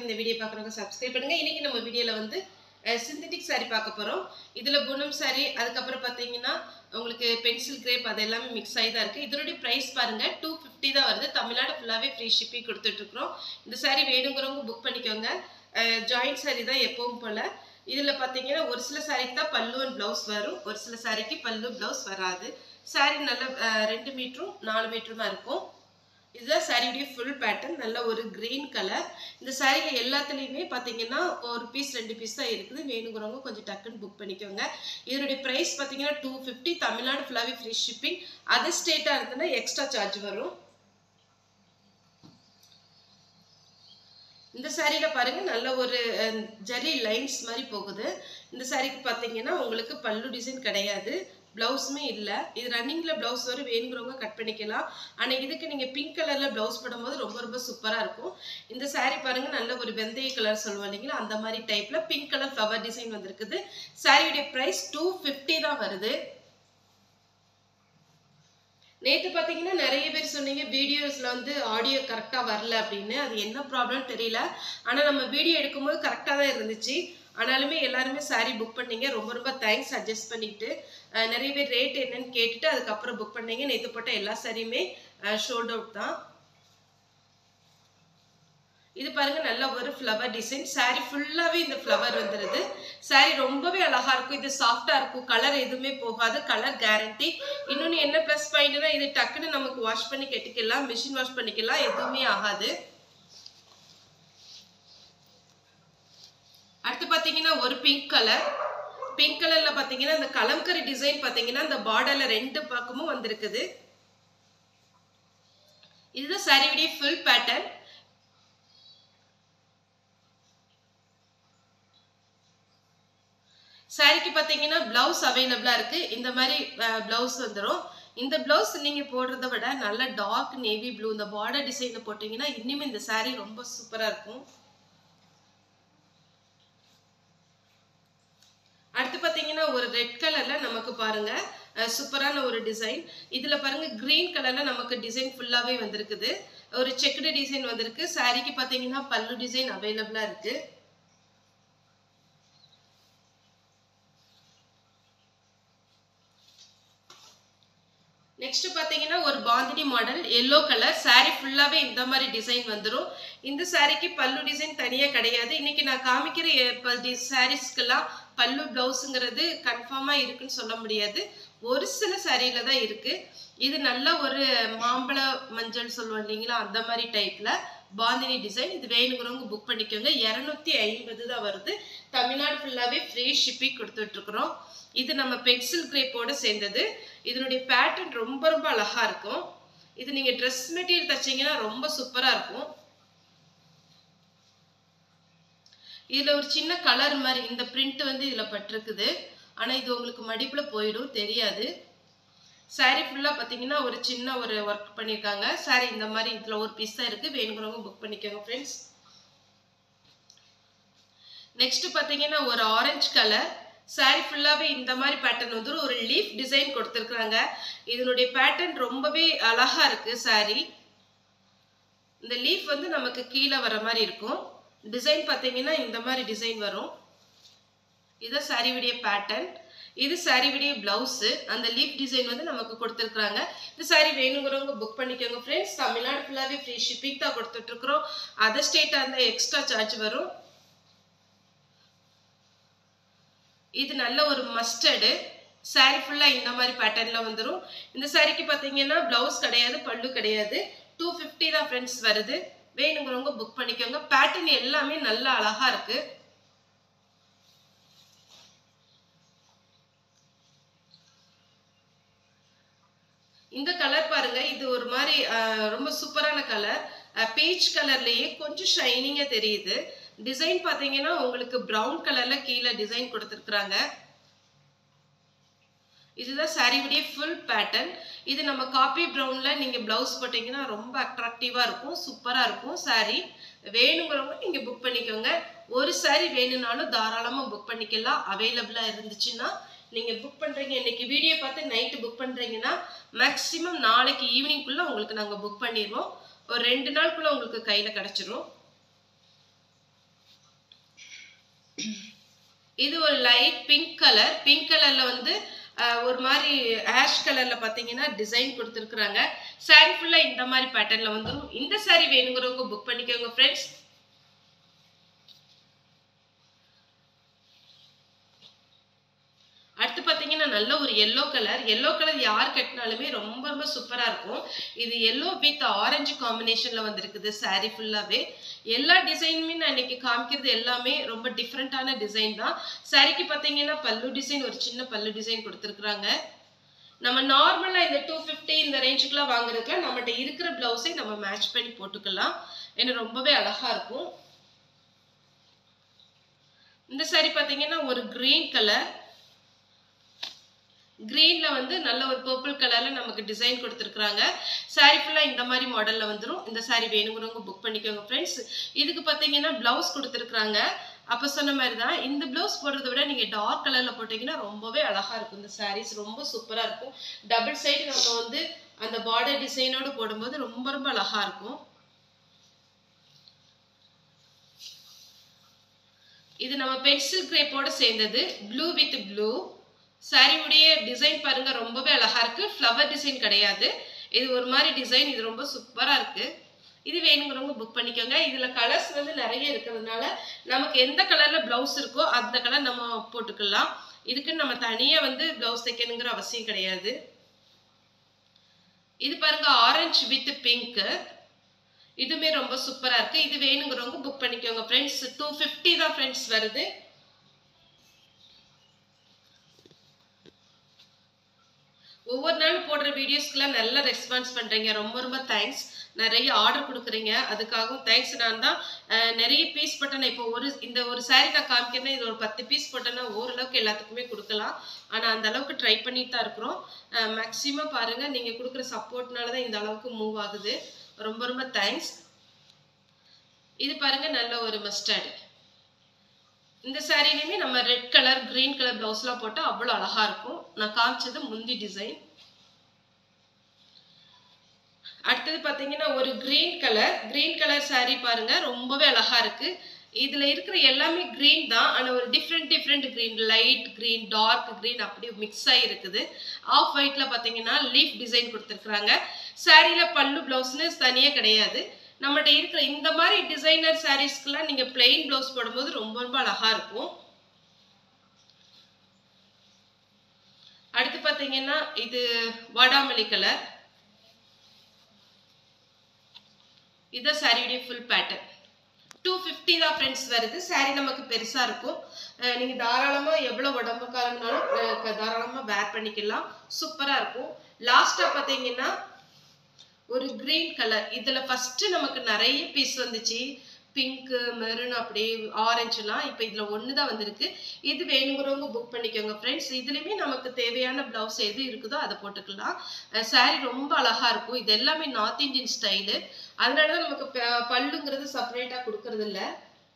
இந்த வீடியோ பார்க்குறவங்க சப்ஸ்கிரைப் பண்ணுங்க இன்னைக்கு நம்ம வீடியோவில் வந்து சிந்தட்டிக் saree பார்க்க போகிறோம் இதில் குணம் saree அதுக்கப்புறம் பார்த்தீங்கன்னா உங்களுக்கு பென்சில் கிரேப் அது எல்லாமே மிக்ஸ் ஆகி தான் இருக்குது இதனுடைய ப்ரைஸ் பாருங்கள் டூ ஃபிஃப்டி தான் வருது தமிழ்நாடு ஃபுல்லாகவே ஃப்ரீ ஷிப்பிங் கொடுத்துட்ருக்குறோம் இந்த saree வேணுங்கிறவங்க புக் பண்ணிக்கோங்க ஜாயிண்ட் saree தான் எப்பவும் போல் இதில் பார்த்தீங்கன்னா ஒரு சில சாரிக்கு தான் பல்லு அண்ட் ப்ளவுஸ் வரும் ஒரு சில சாரிக்கு பல்லு ப்ளவுஸ் வராது saree நல்ல அஹ், ரெண்டு மீட்டரும் நாலு மீட்டருமா இருக்கும் இதுதான் சாரியுடைய ஃபுல் பேட்டர்ன் நல்ல ஒரு கிரீன் கலர் இந்த சாரியில் எல்லாத்துலேயுமே பார்த்தீங்கன்னா ஒரு பீஸ் ரெண்டு பீஸ் தான் இருக்குது வேணுங்கிறவங்க கொஞ்சம் டக்குன்னு புக் பண்ணிக்கோங்க இதனுடைய ப்ரைஸ் பார்த்தீங்கன்னா டூ ஃபிஃப்டி தமிழ்நாடு ஃபுல்லாகவே ஃப்ரீ ஷிப்பிங் அதர் ஸ்டேட்டாக இருந்ததுன்னா எக்ஸ்ட்ரா சார்ஜ் வரும் இந்த சாரியில பாருங்க நல்ல ஒரு அஹ், ஜரி லைன்ஸ் மாதிரி போகுது இந்த சாரிக்கு பார்த்தீங்கன்னா உங்களுக்கு பல்லு டிசைன் கிடையாது ப்ளவுஸுமே இல்லை இது ரன்னிங்கில் ப்ளவுஸ் வரும் வேணுங்கிறவங்க கட் பண்ணிக்கலாம் ஆனால் இதுக்கு நீங்கள் பிங்க் கலரில் ப்ளவுஸ் போடும்போது ரொம்ப ரொம்ப சூப்பராக இருக்கும் இந்த saree பாருங்க நல்ல ஒரு வெந்தய கலர் சொல்லுவோம் இல்லைங்களா அந்த மாதிரி டைப்பில் பிங்க் கலர் ஃப்ளவர் டிசைன் வந்திருக்குது சாரியுடைய ப்ரைஸ் டூ ஃபிஃப்டி தான் வருது நேற்று பார்த்தீங்கன்னா நிறைய பேர் சொன்னீங்க வீடியோஸில் வந்து ஆடியோ கரெக்டாக வரல அப்படின்னு அது என்ன ப்ராப்ளம் தெரியல ஆனால் நம்ம வீடியோ எடுக்கும்போது கரெக்டாக தான் இருந்துச்சு ஆனாலுமே எல்லாருமே saree புக் பண்ணீங்க ரொம்ப ரொம்ப தேங்க்ஸ் அட்ஜஸ்ட் பண்ணிட்டு அஹ் நிறைய பேர் ரேட் என்னன்னு கேட்டுட்டு அதுக்கப்புறம் புக் பண்ணீங்க நேற்று போட்ட எல்லா சாரியுமே ஷோல்ட் அவுட் தான் இது பாருங்க நல்ல ஒரு ஃப்ளவர் டிசைன் saree ஃபுல்லாவே இந்த ஃப்ளவர் வந்துருது saree ரொம்பவே அழகா இருக்கும் இது சாஃப்டா இருக்கும் கலர் எதுவுமே போகாது கலர் கேரண்டி இன்னொன்னு என்ன ப்ளஸ் பாயிண்ட்னா இது டக்குன்னு நமக்கு வாஷ் பண்ணி கட்டிக்கலாம் மிஷின் வாஷ் பண்ணிக்கலாம் எதுவுமே ஆகாது அடுத்து பாத்தீங்கன்னா ஒரு பிங்க் கலர் பிங்க் கலர்ல பாத்தீங்கன்னா இந்த கலம்கரி டிசைன் பாத்தீங்கன்னா இந்த பார்டர்ல ரெண்டு பக்கமும் வந்திருக்குது இதுதான் சாரியுடைய ஃபுல் பேட்டர்ன் சாரிக்கு பார்த்தீங்கன்னா பிளவுஸ் அவைலபிளாக இருக்கு இந்த மாதிரி பிளவுஸ் வந்துடும் இந்த பிளவுஸ் நீங்க போடுறத விட நல்ல டார்க் நேவி ப்ளூ இந்த பார்டர் டிசைன்ல போட்டீங்கன்னா இன்னுமே இந்த saree ரொம்ப சூப்பரா இருக்கும் அடுத்து பார்த்தீங்கன்னா ஒரு ரெட் கலர்ல நமக்கு பாருங்க அஹ், சூப்பரான ஒரு டிசைன் இதுல பாருங்க கிரீன் கலர்ல நமக்கு டிசைன் ஃபுல்லாவே வந்திருக்குது ஒரு செக்குடு டிசைன் வந்திருக்கு சாரிக்கு பார்த்தீங்கன்னா பல்லு டிசைன் அவைலபிளா இருக்கு நெக்ஸ்ட் பாத்தீங்கன்னா ஒரு bandhani model yellow colour saree ஃபுல்லாவே இந்த மாதிரி டிசைன் வந்துடும் இந்த சாரிக்கு பல்லு டிசைன் தனியா கிடையாது இன்னைக்கு நான் காமிக்கிற சாரீஸ்க்கெல்லாம் பல்லு பிளவுஸுங்கிறது கன்ஃபார்மா இருக்குன்னு சொல்ல முடியாது ஒரு சில சாரியில தான் இருக்கு இது நல்ல ஒரு மாம்பழ மஞ்சள் சொல்லுவோம் இல்லைங்களா அந்த மாதிரி டைப்ல பாந்தினி டிசைன் இது வேணுங்கிறவங்க புக் பண்ணிக்கோங்க இரநூத்தி ஐம்பது தான் வருது தமிழ்நாடு ஃபுல்லாவே ஃப்ரீ ஷிப்பிங் கொடுத்துட்டு இருக்கிறோம் இது நம்ம பென்சில் கிரேப்போட சேர்ந்தது இதனுடைய பேட்டர்ன் ரொம்ப ரொம்ப அழகா இருக்கும் இது நீங்க ட்ரெஸ் மெட்டீரியல் தச்சீங்கன்னா ரொம்ப சூப்பரா இருக்கும் இதுல ஒரு சின்ன கலர் மாதிரி இந்த பிரிண்ட் வந்து இதுல பட்டிருக்குது ஆனா இது உங்களுக்கு மடிப்புல போயிடும் தெரியாது saree ஃபுல்லா பாத்தீங்கன்னா ஒரு சின்ன ஒரு ஒர்க் பண்ணியிருக்காங்க saree இந்த மாதிரி இதுல ஒரு பீஸ் தான் இருக்கு வேணுங்கிறவங்க புக் பண்ணிக்கோங்க ஃப்ரெண்ட்ஸ் நெக்ஸ்ட் பாத்தீங்கன்னா ஒரு ஆரஞ்சு கலர் saree ஃபுல்லாவே இந்த மாதிரி பேட்டர்ன் வந்து ஒரு லீஃப் டிசைன் கொடுத்துருக்குறாங்க இதனுடைய பேட்டர்ன் ரொம்பவே அழகா இருக்கு saree இந்த லீஃப் வந்து நமக்கு கீழே வர மாதிரி இருக்கும் டிசைன் பார்த்தீங்கன்னா இந்த மாதிரி டிசைன் வரும் இதுதான் சாரியுடைய பேட்டர்ன் இது சாரியுடைய பிளவுஸு அந்த லீஃப் டிசைன் வந்து நமக்கு கொடுத்துருக்குறாங்க இந்த சாரி வேணுங்கிறவங்க புக் பண்ணிக்கோங்க ஃப்ரெண்ட்ஸ் தமிழ்நாடு ஃபுல்லாகவே ஃப்ரீ ஷிப்பிங் தான் கொடுத்துட்ருக்குறோம் அதர் ஸ்டேட்டாக இருந்தால் எக்ஸ்ட்ரா சார்ஜ் வரும் இது நல்ல ஒரு மஸ்டர்டு saree ஃபுல்லாக இந்த மாதிரி பேட்டர்னில் வந்துடும் இந்த சாரிக்கு பார்த்தீங்கன்னா ப்ளவுஸ் கிடையாது பல்லு கிடையாது டூ ஃபிஃப்டி தான் ஃப்ரெண்ட்ஸ் வருது வேணுங்கிறவங்க புக் பண்ணிக்கோங்க பேட்டர்ன் எல்லாமே நல்லா அழகா இருக்கு இந்த கலர் பாருங்க இது ஒரு மாதிரி அஹ், ரொம்ப சூப்பரான கலர் பீச் கலர்லயே கொஞ்சம் ஷைனிங்கா தெரியுது டிசைன் பாத்தீங்கன்னா உங்களுக்கு பிரவுன் கலர்ல கீழே டிசைன் கொடுத்துருக்குறாங்க இதுதான் சாரியுடைய ஃபுல் பேட்டர்ன் இது நம்ம காப்பி ப்ரௌன்ல நீங்க பிளவுஸ் போட்டீங்கன்னா ரொம்ப அட்ராக்டிவா இருக்கும் சூப்பரா இருக்கும் saree வேணுங்கிறவங்க நீங்க புக் பண்ணிக்கோங்க ஒரு saree வேணும்னாலும் தாராளமா புக் பண்ணிக்கலாம் அவைலபிளா இருந்துச்சுன்னா நீங்க புக் பண்றீங்க இன்னைக்கு வீடியோ பார்த்து நைட்டு புக் பண்றீங்கன்னா மேக்ஸிமம் நாளைக்கு ஈவினிங்குள்ள உங்களுக்கு நாங்க புக் பண்ணிடுவோம் ஒரு ரெண்டு நாளுக்குள்ள உங்களுக்கு கையில கிடைச்சிரும் இது ஒரு லைட் பிங்க் கலர் பிங்க் கலர்ல வந்து அஹ், ஒரு மாதிரி ஆஷ் கலர்ல பாத்தீங்கன்னா டிசைன் கொடுத்துருக்குறாங்க saree ஃபுல்லா இந்த மாதிரி பேட்டர்ன்ல வந்துடும் இந்த saree வேணுங்கிறவங்க புக் பண்ணிக்கோங்க ஃப்ரெண்ட்ஸ் அடுத்து பார்த்தீங்கன்னா நல்ல ஒரு எல்லோ கலர் எல்லோ கலர் யார் கட்டினாலுமே ரொம்ப ரொம்ப சூப்பராக இருக்கும் இது எல்லோ வித் ஆரஞ்சு காம்பினேஷனில் வந்திருக்குது saree ஃபுல்லாகவே எல்லா டிசைனுமே நான் இன்னைக்கு காமிக்கிறது எல்லாமே ரொம்ப டிஃப்ரெண்ட்டான டிசைன் தான் சாரிக்கு பார்த்தீங்கன்னா பல்லு டிசைன் ஒரு சின்ன பல்லு டிசைன் கொடுத்துருக்குறாங்க நம்ம நார்மலாக இந்த டூ ஃபிஃப்டி இந்த ரேஞ்சுக்குலாம் வாங்குறதுக்குலாம் நம்மகிட்ட இருக்கிற ப்ளவுஸை நம்ம மேட்ச் பண்ணி போட்டுக்கலாம் ஏன்னா ரொம்பவே அழகா இருக்கும் இந்த saree பார்த்தீங்கன்னா ஒரு கிரீன் கலர் கிரீன்ல வந்து நல்ல ஒரு பர்பிள் கலர்ல நமக்கு டிசைன் கொடுத்துருக்காங்க saree ஃபுல்லா இந்த மாதிரி மாடல்ல வந்துரும் இந்த saree வேணுங்கிறவங்க புக் பண்ணிக்கோங்க ஃப்ரெண்ட்ஸ் இதுக்கு பார்த்தீங்கன்னா பிளவுஸ் கொடுத்துருக்காங்க அப்ப சொன்ன மாதிரி தான் இந்த பிளவுஸ் போடுறதை விட நீங்க டார்க் கலர்ல போட்டீங்கன்னா ரொம்பவே அழகா இருக்கும் இந்த sarees ரொம்ப சூப்பரா இருக்கும் டபுள் சைடு நம்ம வந்து அந்த பார்டர் டிசைனோட போடும்போது ரொம்ப ரொம்ப அழகா இருக்கும் இது நம்ம பென்சில் கிரேப்போட சேர்ந்தது ப்ளூ வித் ப்ளூ சாரியுடைய டிசைன் பாருங்க ரொம்பவே அழகா இருக்கு ஃப்ளவர் டிசைன் கிடையாது இது ஒரு மாதிரி டிசைன் இது ரொம்ப சூப்பரா இருக்கு இது வேணுங்கிறவங்க புக் பண்ணிக்கோங்க இதுல கலர்ஸ் வந்து நிறைய இருக்கிறதுனால நமக்கு எந்த கலர்ல பிளவுஸ் இருக்கோ அந்த கலர் நம்ம போட்டுக்கலாம் இதுக்கு நம்ம தனியா வந்து பிளவுஸ் தைக்கணுங்கிற அவசியம் கிடையாது இது பாருங்க ஆரஞ்சு வித் பிங்க் இதுவுமே ரொம்ப சூப்பரா இருக்கு இது வேணுங்கிறவங்க புக் பண்ணிக்கோங்க ஃப்ரெண்ட்ஸ் டூ ஃபிஃப்டி தான் ஃப்ரெண்ட்ஸ் வருது ஒவ்வொரு நாளும் போடுற வீடியோஸ்க்குலாம் நல்ல ரெஸ்பான்ஸ் பண்றீங்க ரொம்ப ரொம்ப தேங்க்ஸ் நிறைய ஆர்டர் கொடுக்குறீங்க அதுக்காகவும் தேங்க்ஸ் நான் தான் அஹ், நிறைய பீஸ் போட்டேன்னா இப்போ ஒரு இந்த ஒரு saree நான் காமிக்கிறேன்னா இது ஒரு பத்து பீஸ் போட்டேன்னா ஓரளவுக்கு எல்லாத்துக்குமே கொடுக்கலாம் ஆனால் அந்த அளவுக்கு ட்ரை பண்ணிட்டு தான் இருக்கிறோம் மேக்ஸிமம் பாருங்க நீங்க கொடுக்குற சப்போர்ட்னால தான் இந்த அளவுக்கு மூவ் ஆகுது ரொம்ப ரொம்ப தேங்க்ஸ் இது பாருங்க நல்ல ஒரு மஸ்டர்டு இந்த சாரிலையுமே நம்ம ரெட் கலர் கிரீன் கலர் பிளவுஸ்லாம் போட்டால் அவ்வளோ அழகா இருக்கும் நான் காமிச்சது முந்தி டிசைன் அடுத்தது பார்த்தீங்கன்னா ஒரு green colour green colour saree பாருங்க ரொம்பவே அழகா இருக்கு இதுல இருக்கிற எல்லாமே கிரீன் தான் ஆனா ஒரு different different green light green dark green அப்படி மிக்ஸ் ஆகி இருக்குது ஆஃப் ஒயிட்ல பார்த்தீங்கன்னா லீஃப் டிசைன் கொடுத்துருக்குறாங்க சாரியில பல்லு பிளவுஸ்னு தனியே கிடையாது நம்மகிட்ட இருக்கிற இந்த மாதிரி டிசைனர் சாரீஸ்க்குலாம் நீங்க பிளெயின் பிளவுஸ் போடும்போது ரொம்ப ரொம்ப அழகா இருக்கும் அடுத்து பார்த்தீங்கன்னா இது வாடாமல்லி கலர் இதுதான் சாரியுடைய ஃபுல் பேட்டர்ன் டூ ஃபிஃப்டி தான் ஃப்ரெண்ட்ஸ் வருது saree நமக்கு பெருசா இருக்கும் அஹ் நீங்க தாராளமா எவ்வளவு உடம்புக்காரங்கனாலும் அஹ் தாராளமா வேர் பண்ணிக்கலாம் சூப்பரா இருக்கும் லாஸ்டா பாத்தீங்கன்னா ஒரு கிரீன் கலர் இதுல ஃபர்ஸ்ட் நமக்கு நிறைய பீஸ் வந்துச்சு பிங்க் மெரூன் அப்படி ஆரஞ்சுலாம் இப்போ இதுல ஒன்று தான் வந்திருக்கு இது வேணுங்கிறவங்க புக் பண்ணிக்கோங்க ஃப்ரெண்ட்ஸ் இதுலயுமே நமக்கு தேவையான பிளவுஸ் எது இருக்குதோ அதை போட்டுக்கலாம் saree ரொம்ப அழகா இருக்கும் இது எல்லாமே நார்த் இந்தியன் ஸ்டைலு அதனால தான் நமக்கு ப- பல்லுங்கிறது செப்பரேட்டா கொடுக்கறது இல்ல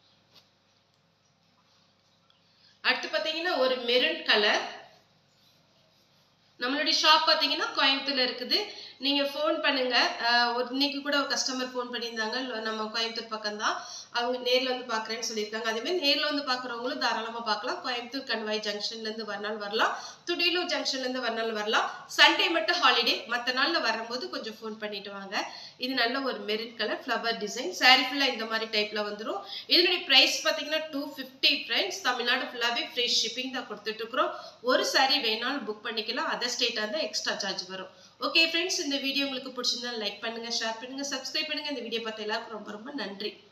அடுத்து பாத்தீங்கன்னா ஒரு மெரூன் கலர் நம்மளுடைய ஷாப் பாத்தீங்கன்னா கோயம்புத்தூர்ல இருக்குது நீங்க ஃபோன் பண்ணுங்க அஹ் ஒரு இன்னைக்கு கூட ஒரு கஸ்டமர் ஃபோன் பண்ணியிருந்தாங்க ல- நம்ம கோயம்புத்தூர் பக்கம் தான் அவங்க நேர்ல வந்து பாக்குறேன்னு சொல்லியிருக்காங்க அதே மாதிரி நேர்ல வந்து பாக்குறவங்களும் தாராளமா பார்க்கலாம் கோயம்புத்தூர் கண்வாய் ஜங்ஷன்ல இருந்து வரனாலும் வரலாம் துடியலூர் ஜங்ஷன்ல இருந்து வரனாலும் வரலாம் சண்டே மட்டும் ஹாலிடே மற்ற நாள்ல வரும்போது கொஞ்சம் ஃபோன் பண்ணிட்டு வாங்க இது நல்ல ஒரு marine colour flower design saree ஃபுல்லா இந்த மாதிரி டைப்ல வந்துரும் இதனுடைய பிரைஸ் பாத்தீங்கன்னா டூ ஃபிஃப்டி ஃப்ரெண்ட்ஸ் தமிழ்நாடு ஃபுல்லாவே ஃப்ரீ ஷிப்பிங் தான் கொடுத்துட்டு இருக்கிறோம் ஒரு saree வேணாலும் புக் பண்ணிக்கலாம் அதர் ஸ்டேட்டா இருந்தால் எக்ஸ்ட்ரா சார்ஜ் வரும் ஓகே ஃப்ரெண்ட்ஸ் இந்த வீடியோ உங்களுக்கு பிடிச்சிருந்தா லைக் பண்ணுங்க ஷேர் பண்ணுங்க சப்ஸ்கிரைப் பண்ணுங்க இந்த வீடியோ பார்த்த எல்லாருக்கும் ரொம்ப ரொம்ப நன்றி